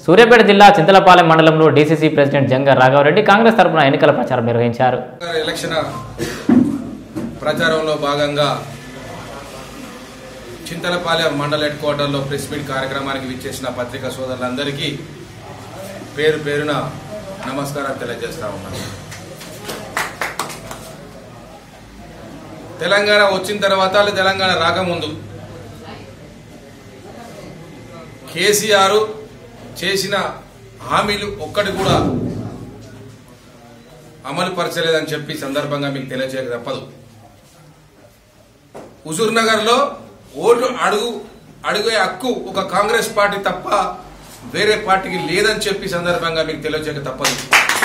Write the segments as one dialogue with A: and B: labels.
A: సూర్యాపేట జిల్లా చింతలపాలెం మండలంలో DCC president Janga Raghava Reddy Congress తరపున ఎన్నికల ప్రచారం నిర్వహించారు
B: గారి ఎలక్షన్ ప్రచారంలో భాగంగా చింతలపాలెం మండల హెడ్ క్వార్టర్లో ప్రెస్ మీట్ కార్యక్రమానికి విచ్చేసిన పత్రికా సోదరులందరికీ పేరు పేరున నమస్కారం తెలియజేస్తా ఉన్నాను తెలంగాణ వచ్చిన తర్వాత లేదా తెలంగాణ రాకముందు కేసీఆర్ చేసిన హామీలు ఒక్కటి కూడా అమలు పరచలేదని చెప్పి సందర్భంగా మీకు తెలియజేయక తప్పదు హుజూర్ నగర్ లో ఓటు అడుగు అడుగే హక్కు ఒక కాంగ్రెస్ పార్టీ తప్ప వేరే పార్టీకి లేదని చెప్పి సందర్భంగా మీకు తెలియజేయక తప్పదు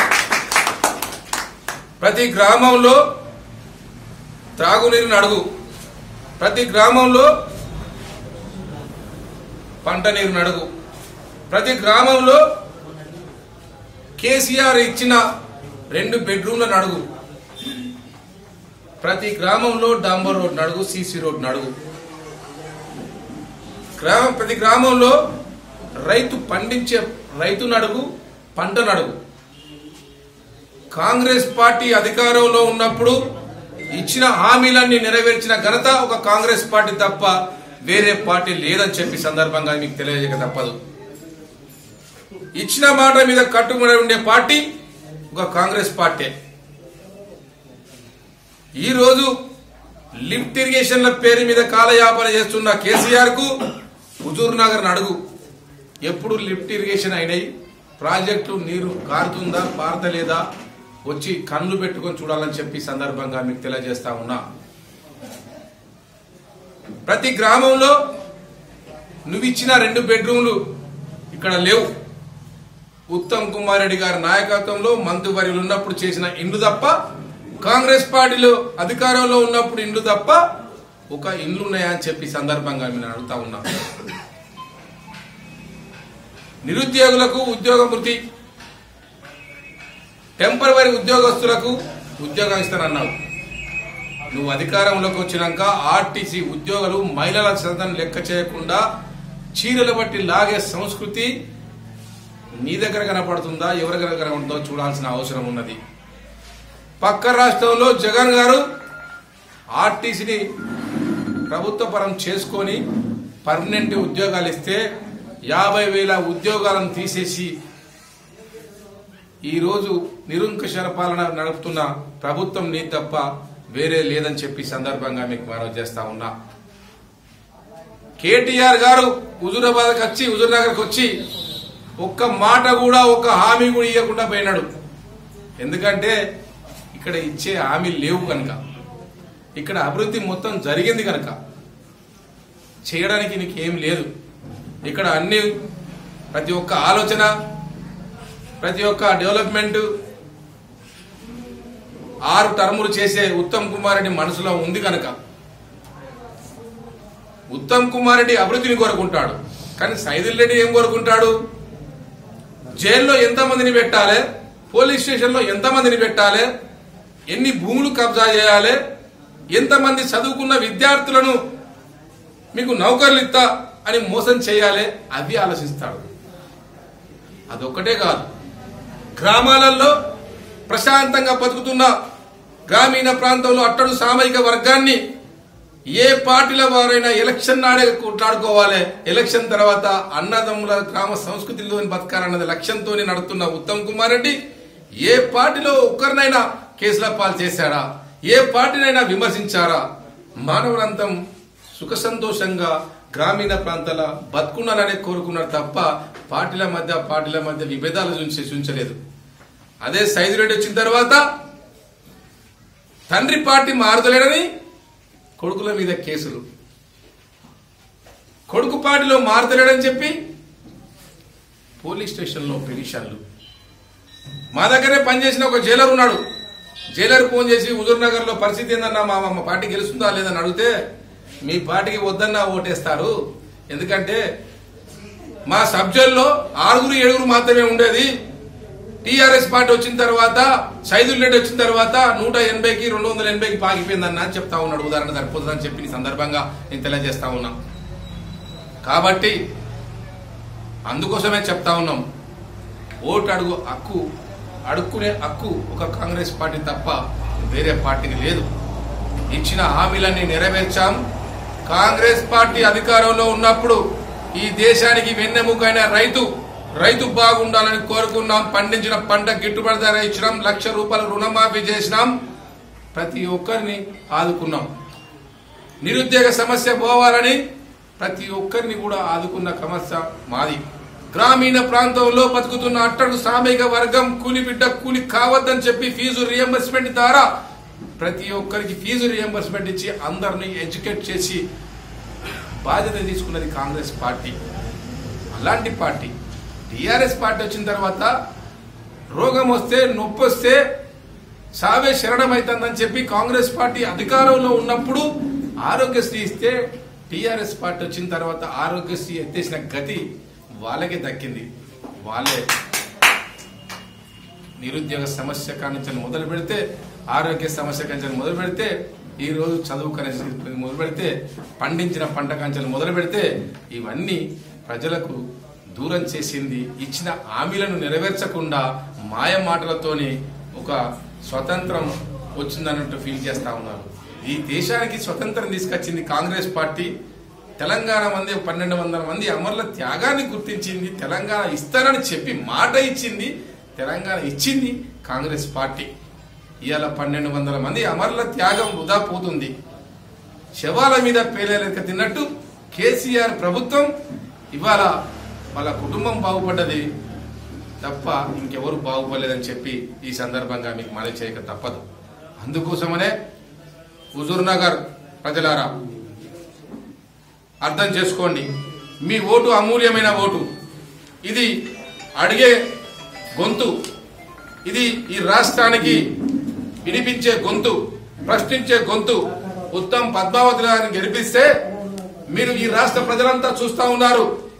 B: ప్రతి గ్రామంలో త్రాగునీరుని అడుగు ప్రతి గ్రామంలో పంట నీరుని అడుగు ప్రతి గ్రామంలో కేసీఆర్ ఇచ్చిన రెండు బెడ్రూమ్ల నడుగు ప్రతి గ్రామంలో డాంబర్ రోడ్ నడుగు సీసీ రోడ్ నడుగు గ్రామ ప్రతి గ్రామంలో రైతు పండించే రైతు నడుగు పంట నడుగు కాంగ్రెస్ పార్టీ అధికారంలో ఉన్నప్పుడు ఇచ్చిన హామీలన్నీ నెరవేర్చిన ఘనత ఒక కాంగ్రెస్ పార్టీ తప్ప వేరే పార్టీ లేదని చెప్పి సందర్భంగా మీకు తెలియజేయక తప్పదు ఇచ్చిన మాట మీద కట్టుబడి ఉండే పార్టీ ఒక కాంగ్రెస్ పార్టీ ఈ రోజు లిఫ్ట్ ఇరిగేషన్ల పేరు మీద కాలయాపన చేస్తున్న కేసీఆర్ కు హుజూర్ నగర్ అడుగు ఎప్పుడు లిఫ్ట్ ఇరిగేషన్ అయినాయి ప్రాజెక్టు నీరు కారుతుందా పారతలేదా వచ్చి కళ్ళు పెట్టుకొని చూడాలని చెప్పి సందర్భంగా మీకు తెలియజేస్తా ఉన్నా ప్రతి గ్రామంలో నువ్వు ఇచ్చిన రెండు బెడ్రూమ్లు ఇక్కడ లేవు ఉత్తమ్ కుమార్ రెడ్డి గారి నాయకత్వంలో మంత్రివర్యులు ఉన్నప్పుడు చేసిన ఇండ్లు తప్ప కాంగ్రెస్ పార్టీలో అధికారంలో ఉన్నప్పుడు ఇండ్లు తప్ప ఒక ఇండ్లు ఉన్నాయా అని చెప్పి సందర్భంగా నేను అడుగుతా ఉన్నా నిరుద్యోగులకు ఉద్యోగ వృత్తి టెంపరవరీ ఉద్యోగస్తులకు ఉద్యోగం ఇస్తానన్నావు నువ్వు అధికారంలోకి వచ్చినాక ఆర్టీసీ ఉద్యోగులు మహిళల శాతం లెక్క చేయకుండా చీరలు బట్టి లాగే సంస్కృతి నీ దగ్గర కనపడుతుందా ఎవరి దగ్గర కనపడుతుందో చూడాల్సిన అవసరం ఉన్నది పక్క రాష్ట్రంలో జగన్ గారు ఆర్టీసీని ప్రభుత్వ పరం చేసుకొని పర్మనెంట్ ఉద్యోగాలు ఇస్తే యాభై వేల ఉద్యోగాలను తీసేసి ఈ రోజు నిరంకుశ పాలన నడుపుతున్న ప్రభుత్వం నీ తప్ప వేరే లేదని చెప్పి సందర్భంగా మీకు మనవి చేస్తా ఉన్నా కేటీఆర్ గారు హుజూరాబాద్కి వచ్చి హుజూర్ నగర్కి వచ్చి ఒక్క మాట కూడా ఒక్క హామీ కూడా ఇవ్వకుండా పోయినాడు ఎందుకంటే ఇక్కడ ఇచ్చే హామీలు లేవు కనుక ఇక్కడ అభివృద్ధి మొత్తం జరిగింది కనుక చేయడానికి నీకు ఏం లేదు ఇక్కడ అన్ని ప్రతి ఒక్క ఆలోచన ప్రతి ఒక్క డెవలప్మెంట్ ఆరు టర్ములు చేసే ఉత్తమ్ కుమార్ రెడ్డి మనసులో ఉంది కనుక ఉత్తమ్ కుమార్ రెడ్డి అభివృద్ధిని కోరుకుంటాడు కానీ సైదుల్ రెడ్డి ఏం కోరుకుంటాడు జైల్లో ఎంతమందిని పెట్టాలి పోలీస్ స్టేషన్లో ఎంతమందిని పెట్టాలి ఎన్ని భూములు కబ్జా చేయాలి ఎంతమంది చదువుకున్న విద్యార్థులను మీకు నౌకర్లు ఇస్తా అని మోసం చేయాలి అవి ఆలోచిస్తాడు అదొక్కటే కాదు గ్రామాలలో ప్రశాంతంగా బతుకుతున్న గ్రామీణ ప్రాంతంలో అట్టడు సామాజిక వర్గాన్ని ఏ పార్టీల వారైనా ఎలక్షన్ నాడే కొట్లాడుకోవాలి ఎలక్షన్ తర్వాత అన్నదమ్ముల గ్రామ సంస్కృతిలోని బతకాలన్నది లక్ష్యంతోనే నడుతున్న ఉత్తమ్ కుమార్ రెడ్డి ఏ పార్టీలో ఒక్కరినైనా కేసుల పాలు చేశాడా ఏ పార్టీనైనా విమర్శించారా మానవులంతం సుఖ సంతోషంగా గ్రామీణ ప్రాంతాల బతుకున్నారనే కోరుకున్నారు తప్ప పార్టీల మధ్య పార్టీల మధ్య విభేదాలు చూసి చూంచలేదు అదే సైదురెడ్డి వచ్చిన తర్వాత తండ్రి పార్టీ మారుతలేడని కొడుకుల మీద కేసులు కొడుకు పార్టీలో మారుతలేడని చెప్పి పోలీస్ స్టేషన్లో పిటిషన్లు మా దగ్గరే పనిచేసిన ఒక జైలర్ ఉన్నాడు జైలర్ ఫోన్ చేసి హుజూర్ నగర్ లో పరిస్థితి ఏందన్నా మా మా పార్టీ గెలుస్తుందా లేదని అడిగితే మీ పార్టీకి వద్దన్నా ఓటేస్తారు ఎందుకంటే మా సబ్జెక్ట్లో ఆరుగురు ఏడుగురు మాత్రమే ఉండేది టీఆర్ఎస్ పార్టీ వచ్చిన తర్వాత సైదుల్ రెడ్డి వచ్చిన తర్వాత నూట ఎనభైకి రెండు వందల ఎనభైకి పాకిపోయిందన్న అని చెప్తా ఉన్నాడు ఉదాహరణ సరిపోతుందని చెప్పి ఈ సందర్భంగా నేను తెలియజేస్తా ఉన్నా కాబట్టి అందుకోసమే చెప్తా ఉన్నాం ఓటు అడుగు హక్కు అడుక్కునే హక్కు ఒక కాంగ్రెస్ పార్టీ తప్ప వేరే పార్టీకి లేదు ఇచ్చిన హామీలన్నీ నెరవేర్చాం కాంగ్రెస్ పార్టీ అధికారంలో ఉన్నప్పుడు ఈ దేశానికి వెన్నెముకైన రైతు రైతు బాగుండాలని కోరుకున్నాం పండించిన పంట గిట్టుబాటు ధర ఇచ్చినాం లక్ష రూపాయల రుణమాఫీ చేసినాం ప్రతి ఒక్కరిని ఆదుకున్నాం నిరుద్యోగ సమస్య పోవాలని ప్రతి ఒక్కరిని కూడా ఆదుకున్న సమస్య మాది గ్రామీణ ప్రాంతంలో బతుకుతున్న అట్టడు శ్రామిక వర్గం కూలి బిడ్డ కూలి కావద్దని చెప్పి ఫీజు రియంబర్స్మెంట్ ద్వారా ప్రతి ఒక్కరికి ఫీజు రియంబర్స్మెంట్ ఇచ్చి అందరిని ఎడ్యుకేట్ చేసి బాధ్యత తీసుకున్నది కాంగ్రెస్ పార్టీ అలాంటి పార్టీ టిఆర్ఎస్ పార్టీ వచ్చిన తర్వాత రోగం వస్తే నొప్పి వస్తే సావే శరణమైతుందని చెప్పి కాంగ్రెస్ పార్టీ అధికారంలో ఉన్నప్పుడు ఆరోగ్యశ్రీ ఇస్తే టిఆర్ఎస్ పార్టీ వచ్చిన తర్వాత ఆరోగ్యశ్రీ ఎత్తేసిన గతి వాళ్ళకే దక్కింది వాళ్ళే నిరుద్యోగ సమస్య కానించి మొదలు పెడితే ఆరోగ్య సమస్య కానించి మొదలు పెడితే ఈ రోజు చదువు కనీసం మొదలు పెడితే పండించిన పంట కాంచెలు మొదలు పెడితే ఇవన్నీ ప్రజలకు దూరం చేసింది ఇచ్చిన హామీలను నెరవేర్చకుండా మాయ మాటలతోని ఒక స్వతంత్రం వచ్చిందన్నట్టు ఫీల్ చేస్తా ఉన్నారు ఈ దేశానికి స్వతంత్రం తీసుకొచ్చింది కాంగ్రెస్ పార్టీ తెలంగాణ మంది పన్నెండు వందల మంది అమరుల త్యాగాన్ని గుర్తించింది తెలంగాణ ఇస్తానని చెప్పి మాట ఇచ్చింది తెలంగాణ ఇచ్చింది కాంగ్రెస్ పార్టీ ఇవాళ పన్నెండు వందల మంది అమరుల త్యాగం వృధా పోతుంది శవాల మీద పేలేలక తిన్నట్టు కేసీఆర్ ప్రభుత్వం ఇవాళ వాళ్ళ కుటుంబం బాగుపడ్డది తప్ప ఇంకెవరు బాగుపడలేదని చెప్పి ఈ సందర్భంగా మీకు మనవి చేయక తప్పదు అందుకోసమనే హుజూర్ నగర్ ప్రజలారా అర్థం చేసుకోండి మీ ఓటు అమూల్యమైన ఓటు ఇది అడిగే గొంతు ఇది ఈ రాష్ట్రానికి వినిపించే గొంతు ప్రశ్నించే గొంతు ఉత్తమ్ పద్మావతి గారిని గెలిపిస్తే మీరు ఈ రాష్ట్ర ప్రజలంతా చూస్తా ఉన్నారు